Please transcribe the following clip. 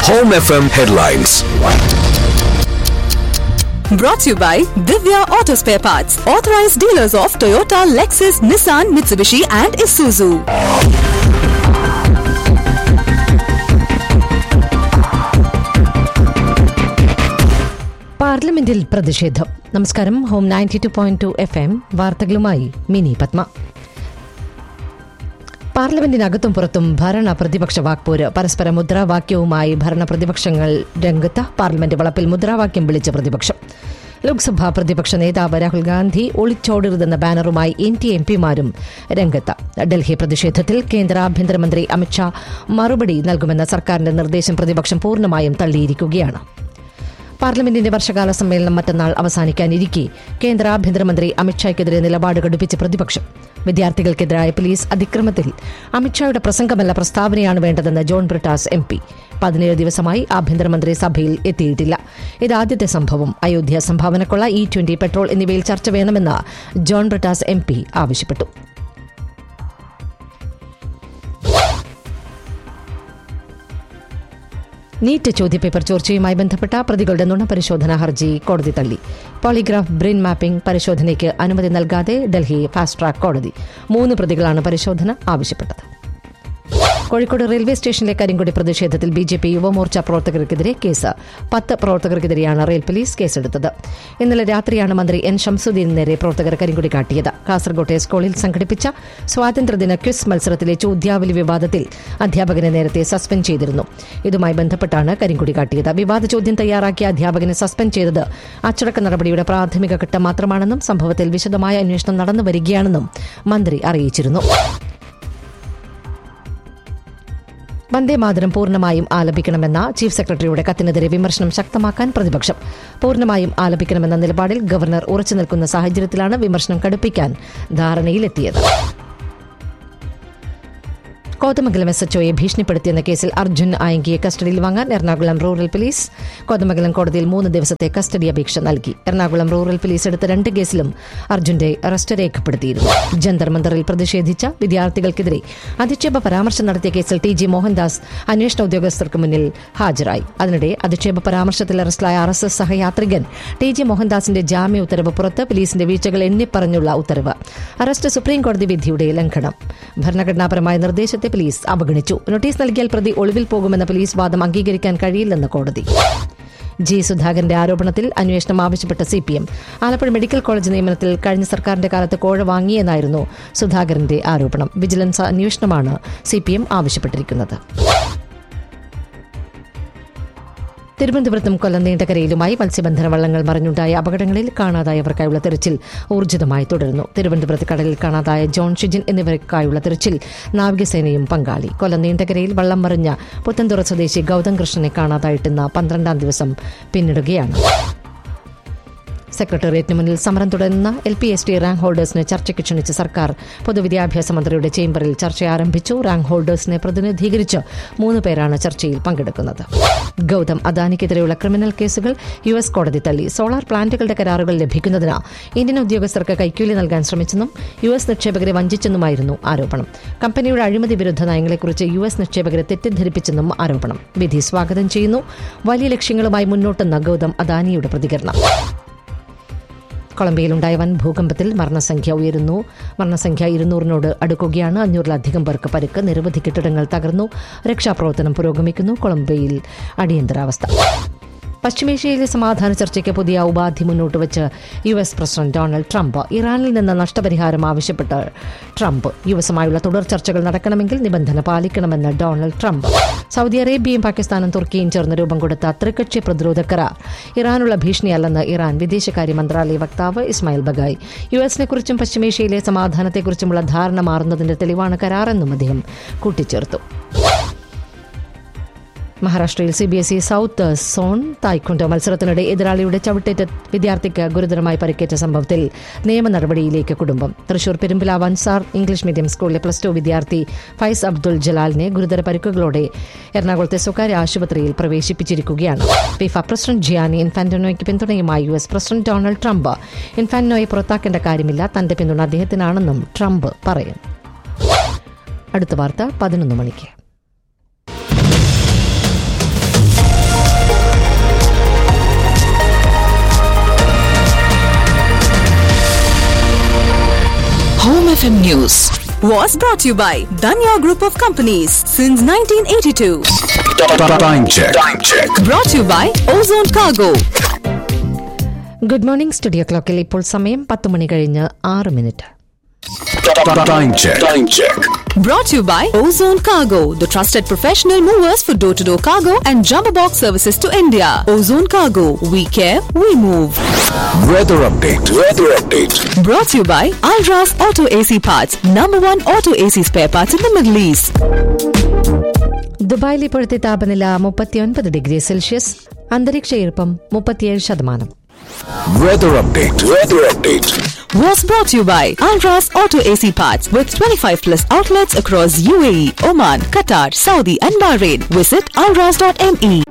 Home FM headlines. Brought to you by Divya Auto Spare Parts, authorized dealers of Toyota, Lexus, Nissan, Mitsubishi, and Isuzu. പാർലമെന്റിൽ പ്രതിഷേധം നമസ്കാരം home ninety two point two F M വാർത്തകളുമായി മിനി പത്മ പാർലമെന്റിനകത്തും പുറത്തും ഭരണ പ്രതിപക്ഷ വാക്പോര് പരസ്പര മുദ്രാവാക്യവുമായി ഭരണ പ്രതിപക്ഷങ്ങൾ രംഗത്ത് പാർലമെന്റ് വളപ്പിൽ മുദ്രാവാക്യം വിളിച്ച പ്രതിപക്ഷം ലോക്സഭാ പ്രതിപക്ഷ നേതാവ് രാഹുൽ ഗാന്ധി ഒളിച്ചോടരുതെന്ന ബാനറുമായി എൻ ടി എം പിമാരും രംഗത്ത് ഡൽഹി പ്രതിഷേധത്തിൽ കേന്ദ്ര ആഭ്യന്തരമന്ത്രി അമിത്ഷാ മറുപടി നൽകുമെന്ന സർക്കാരിന്റെ നിർദ്ദേശം പ്രതിപക്ഷം പൂർണ്ണമായും തള്ളിയിരിക്കുകയാണ് പാർലമെന്റിന്റെ വർഷകാല സമ്മേളനം മറ്റന്നാൾ അവസാനിക്കാനിരിക്കെ കേന്ദ്ര ആഭ്യന്തരമന്ത്രി അമിത്ഷായ്ക്കെതിരെ നിലപാട് ഘടിപ്പിച്ച പ്രതിപക്ഷം വിദ്യാർത്ഥികൾക്കെതിരായ പോലീസ് അതിക്രമത്തിൽ അമിത്ഷായുടെ പ്രസംഗമല്ല പ്രസ്താവനയാണ് വേണ്ടതെന്ന് ജോൺ ബ്രിട്ടാസ് എം പി പതിനേഴ് ദിവസമായി ആഭ്യന്തരമന്ത്രി സഭയിൽ എത്തിയിട്ടില്ല ഇതാദ്യത്തെ സംഭവം അയോധ്യ സംഭാവനക്കൊള്ള ഇ ട്വന്റി പെട്രോൾ എന്നിവയിൽ ചർച്ച വേണമെന്ന് ജോൺ ബ്രിട്ടാസ് എം പി ആവശ്യപ്പെട്ടു നീറ്റ് ചോദ്യപേപ്പർ ചോർച്ചയുമായി ബന്ധപ്പെട്ട പ്രതികളുടെ നുണപരിശോധനാ ഹർജി കോടതി തള്ളി പോളിഗ്രാഫ് ബ്രെയിൻ മാപ്പിംഗ് പരിശോധനയ്ക്ക് അനുമതി നൽകാതെ ഡൽഹി ഫാസ്റ്റ് ട്രാക്ക് കോടതി മൂന്ന് പ്രതികളാണ് പരിശോധന ആവശ്യപ്പെട്ടത് കോഴിക്കോട് റെയിൽവേ സ്റ്റേഷനിലെ കരിങ്കൊടി പ്രതിഷേധത്തിൽ ബി ജെ പി യുവമോർച്ച പ്രവർത്തകർക്കെതിരെ കേസ് പത്ത് പ്രവർത്തകർക്കെതിരെയാണ് റെയിൽ പോലീസ് കേസെടുത്തത് ഇന്നലെ രാത്രിയാണ് മന്ത്രി എൻ ഷംസുദ്ദീൻ നേരെ പ്രവർത്തകർ കരിങ്കൊടി കാട്ടിയത് കാസർകോട്ടെ സ്കൂളിൽ സംഘടിപ്പിച്ച സ്വാതന്ത്ര്യദിന ക്വിസ് മത്സരത്തിലെ ചോദ്യാവലി വിവാദത്തിൽ അധ്യാപകനെ നേരത്തെ സസ്പെൻഡ് ചെയ്തിരുന്നു ഇതുമായി ബന്ധപ്പെട്ടാണ് കരിങ്കൊടി കാട്ടിയത് വിവാദ ചോദ്യം തയ്യാറാക്കിയ അധ്യാപകനെ സസ്പെൻഡ് ചെയ്തത് അച്ചടക്ക നടപടിയുടെ പ്രാഥമിക ഘട്ടം മാത്രമാണെന്നും സംഭവത്തിൽ വിശദമായ അന്വേഷണം നടന്നു വരികയാണെന്നും മന്ത്രി അറിയിച്ചിരുന്നു വന്ദേമാതരം പൂർണ്ണമായും ആലപിക്കണമെന്ന ചീഫ് സെക്രട്ടറിയുടെ കത്തിനെതിരെ വിമർശനം ശക്തമാക്കാൻ പ്രതിപക്ഷം പൂർണ്ണമായും ആലപിക്കണമെന്ന നിലപാടിൽ ഗവർണർ ഉറച്ചു നിൽക്കുന്ന സാഹചര്യത്തിലാണ് വിമർശനം കടുപ്പിക്കാൻ ധാരണയിലെത്തിയത് കോതമംഗലം എസ് എച്ച്ഒയെ ഭീഷണിപ്പെടുത്തിയെന്ന കേസിൽ അർജുൻ ആയങ്കിയെ കസ്റ്റഡിയിൽ വാങ്ങാൻ എറണാകുളം റൂറൽ പോലീസ് കോതമംഗലം കോടതിയിൽ മൂന്ന് ദിവസത്തെ കസ്റ്റഡി അപേക്ഷ നൽകി എറണാകുളം റൂറൽ പോലീസ് എടുത്ത രണ്ട് കേസിലും അർജുന്റെ അറസ്റ്റ് രേഖപ്പെടുത്തിയിരുന്നു ജന്തർ മന്ദറിൽ പ്രതിഷേധിച്ച വിദ്യാർത്ഥികൾക്കെതിരെ അധിക്ഷേപ പരാമർശം നടത്തിയ കേസിൽ ടി ജി മോഹൻദാസ് അന്വേഷണ ഉദ്യോഗസ്ഥർക്ക് മുന്നിൽ ഹാജരായി അതിനിടെ അധിക്ഷേപ പരാമർശത്തിൽ അറസ്റ്റിലായ ആർ എസ് എസ് സഹയാത്രികൻ ടി ജി മോഹൻദാസിന്റെ ജാമ്യ ഉത്തരവ് പുറത്ത് പോലീസിന്റെ വീഴ്ചകൾ എണ്ണിപ്പറഞ്ഞുള്ള ഉത്തരവ് അറസ്റ്റ് സുപ്രീംകോടതി വിധിയുടെ ലംഘനം ഭരണഘടനാപരമായ നിർദ്ദേശത്തെ പോലീസ് അവഗണിച്ചു നോട്ടീസ് നൽകിയാൽ പ്രതി ഒളിവിൽ പോകുമെന്ന പോലീസ് വാദം അംഗീകരിക്കാൻ കഴിയില്ലെന്ന് കോടതി ജി സുധാകരന്റെ ആരോപണത്തിൽ അന്വേഷണം ആവശ്യപ്പെട്ട C P M Alappuzha medical college നിയമനത്തിൽ കഴിഞ്ഞ സർക്കാരിന്റെ കാലത്ത് കോഴ വാങ്ങിയെന്നായിരുന്നു സുധാകരന്റെ ആരോപണം വിജിലൻസ് അന്വേഷണമാണ് സി പി എം ആവശ്യപ്പെട്ടിരിക്കുന്നത് തിരുവനന്തപുരത്തും കൊല്ലം നീണ്ടകരയിലുമായി മത്സ്യബന്ധന വള്ളങ്ങൾ മറിഞ്ഞുണ്ടായ അപകടങ്ങളിൽ കാണാതായവർക്കായുള്ള തെരച്ചിൽ ഊർജിതമായി തുടരുന്നു തിരുവനന്തപുരത്ത് കടലിൽ കാണാതായ ജോൺ ഷിജിൻ എന്നിവർക്കായുള്ള തെരച്ചിൽ നാവികസേനയും പങ്കാളി കൊല്ലം നീണ്ടകരയിൽ വള്ളം മറിഞ്ഞ പുത്തൻതുറ സ്വദേശി ഗൗതം കൃഷ്ണനെ കാണാതായിട്ടെന്ന പന്ത്രണ്ടാം ദിവസം പിന്നിടുകയാണ് സെക്രട്ടേറിയറ്റിന് മുന്നിൽ സമരം തുടരുന്ന L P S T rank ഹോൾഡേഴ്സിനെ ചർച്ചയ്ക്ക് ക്ഷണിച്ച സർക്കാർ പൊതുവിദ്യാഭ്യാസ മന്ത്രിയുടെ ചേംബറിൽ ചർച്ച ആരംഭിച്ചു റാങ്ക് ഹോൾഡേഴ്സിനെ പ്രതിനിധീകരിച്ച് മൂന്ന് പേരാണ് ചർച്ചയിൽ പങ്കെടുക്കുന്നത് ഗൗതം അദാനിക്കെതിരെയുള്ള ക്രിമിനൽ കേസുകൾ യു എസ് കോടതി തള്ളി സോളാർ പ്ലാന്റുകളുടെ കരാറുകൾ ലഭിക്കുന്നതിന് ഇന്ത്യൻ ഉദ്യോഗസ്ഥർക്ക് കൈക്കൂലി നൽകാൻ ശ്രമിച്ചെന്നും യു എസ് നിക്ഷേപകരെ വഞ്ചിച്ചെന്നുമായിരുന്നു ആരോപണം കമ്പനിയുടെ അഴിമതി വിരുദ്ധ നയങ്ങളെക്കുറിച്ച് യു എസ് നിക്ഷേപകരെ തെറ്റിദ്ധരിപ്പിച്ചെന്നും ആരോപണം വിധി സ്വാഗതം ചെയ്യുന്നു വലിയ ലക്ഷ്യങ്ങളുമായി മുന്നോട്ടെന്ന ഗൗതം അദാനിയുടെ പ്രതികരണം കൊളംബിയയിലുണ്ടായ വൻ ഭൂകമ്പത്തിൽ മരണസംഖ്യ ഉയരുന്നു മരണസംഖ്യ ഇരുന്നൂറിനോട് അടുക്കുകയാണ് അഞ്ഞൂറിലധികം പേർക്ക് പരുക്ക് നിരവധി കെട്ടിടങ്ങൾ തകർന്നു രക്ഷാപ്രവർത്തനം പുരോഗമിക്കുന്നു കൊളംബിയയിൽ അടിയന്തരാവസ്ഥ പശ്ചിമേഷ്യയിലെ സമാധാന ചർച്ചയ്ക്ക് പുതിയ ഉപാധി മുന്നോട്ട് വെച്ച് U S president Donald Trump ഇറാനിൽ നിന്ന് നഷ്ടപരിഹാരം ആവശ്യപ്പെട്ട് ട്രംപ് യു എസുമായുള്ള തുടർ ചർച്ചകൾ നടക്കണമെങ്കിൽ നിബന്ധന പാലിക്കണമെന്ന് ഡൊണാൾഡ് ട്രംപ് സൗദി അറേബ്യയും പാകിസ്ഥാനും തുർക്കിയും ചേർന്ന് രൂപം കൊടുത്ത ത്രികക്ഷി പ്രതിരോധ കരാർ ഇറാനുള്ള ഭീഷണിയല്ലെന്ന് ഇറാൻ വിദേശകാര്യ മന്ത്രാലയ വക്താവ് ഇസ്മായിൽ ബഗായ് യു എസിനെക്കുറിച്ചും പശ്ചിമേഷ്യയിലെ സമാധാനത്തെക്കുറിച്ചുമുള്ള ധാരണ മാറുന്നതിന്റെ തെളിവാണ് കരാറെന്നും അദ്ദേഹം കൂട്ടിച്ചേർത്തു മഹാരാഷ്ട്രയിൽ C B S E south zone taekwondo മത്സരത്തിനിടെ എതിരാളിയുടെ ചവിട്ടേറ്റ വിദ്യാർത്ഥിക്ക് ഗുരുതരമായി പരിക്കേറ്റ സംഭവത്തിൽ നിയമ നടപടിയിലേക്ക് കുടുംബം തൃശൂർ പെരുമ്പിലാവ് അൻസാർ ഇംഗ്ലീഷ് മീഡിയം സ്കൂളിലെ പ്ലസ് ടു വിദ്യാർത്ഥി ഫൈസ് അബ്ദുൾ ജലാലിനെ ഗുരുതര പരിക്കുകളോടെ എറണാകുളത്തെ സ്വകാര്യ ആശുപത്രിയിൽ പ്രവേശിപ്പിച്ചിരിക്കുകയാണ് ഫിഫ പ്രസിഡന്റ് ജിയാനി ഇൻഫാന്റോയ്ക്ക് പിന്തുണയുമായി U S president Donald Trump ഇൻഫാന്റോയെ പുറത്താക്കേണ്ട കാര്യമില്ല തന്റെ പിന്തുണ അദ്ദേഹത്തിനാണെന്നും ട്രംപ് പറയും അടുത്ത വാർത്ത പതിനൊന്ന് മണിക്ക് FM News was brought to you by Danya Group of Companies since 1982. Time check. Time check. Brought to you by Ozone Cargo. Good morning studio ക്ലോക്കിൽ ഇപ്പോൾ സമയം പത്ത് മണി കഴിഞ്ഞ് ആറ് minute Time check. Time check. Brought to you by Ozone Cargo, the trusted professional movers for door to door cargo and jumbo box services to India. Ozone Cargo, we care, we move. Weather update. Weather update. Brought to you by Alras Auto AC Parts, number one auto AC spare parts in the Middle East. ദുബായിൽ ഇപ്പോഴത്തെ താപനില മുപ്പത്തിയൊൻപത് degree Celsius അന്തരീക്ഷ ഈർപ്പം മുപ്പത്തിയേഴ് ശതമാനം Weather update. Weather update. Was brought to you by Alras Auto AC Parts with 25 plus outlets across UAE, Oman, Qatar, Saudi, and Bahrain. Visit alras.me.